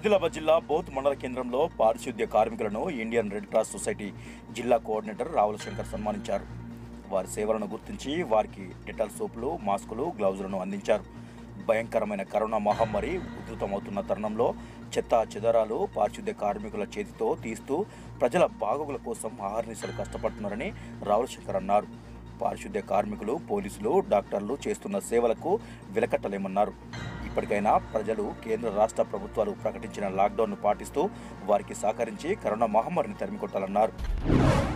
ఆదిలాబాద్ జిల్లా బోత్ మండల కేంద్రంలో పారిశుద్ధ్య కార్మికులను ఇండియన్ రెడ్ క్రాస్ సొసైటీ జిల్లా కోఆర్డినేటర్ రావుల శంకర్ సన్మానించారు వారి సేవలను గుర్తించి వారికి డెటాల్ సోపులు మాస్కులు గ్లౌజులను అందించారు భయంకరమైన కరోనా మహమ్మారి ఉధృతమవుతున్న తరుణంలో చెత్త చెదరాలు పారిశుద్ధ్య కార్మికుల చేతితో తీస్తూ ప్రజల బాగోగుల కోసం ఆహర్నిశలు కష్టపడుతున్నారని రావుల శంకర్ అన్నారు పారిశుద్ధ్య కార్మికులు పోలీసులు డాక్టర్లు చేస్తున్న సేవలకు విలకట్టలేమన్నారు ఇప్పటికైనా ప్రజలు కేంద్ర రాష్ట్ర ప్రభుత్వాలు ప్రకటించిన లాక్డౌన్ను పాటిస్తూ వారికి సహకరించి కరోనా మహమ్మారిని తరిమికొట్టాలన్నారు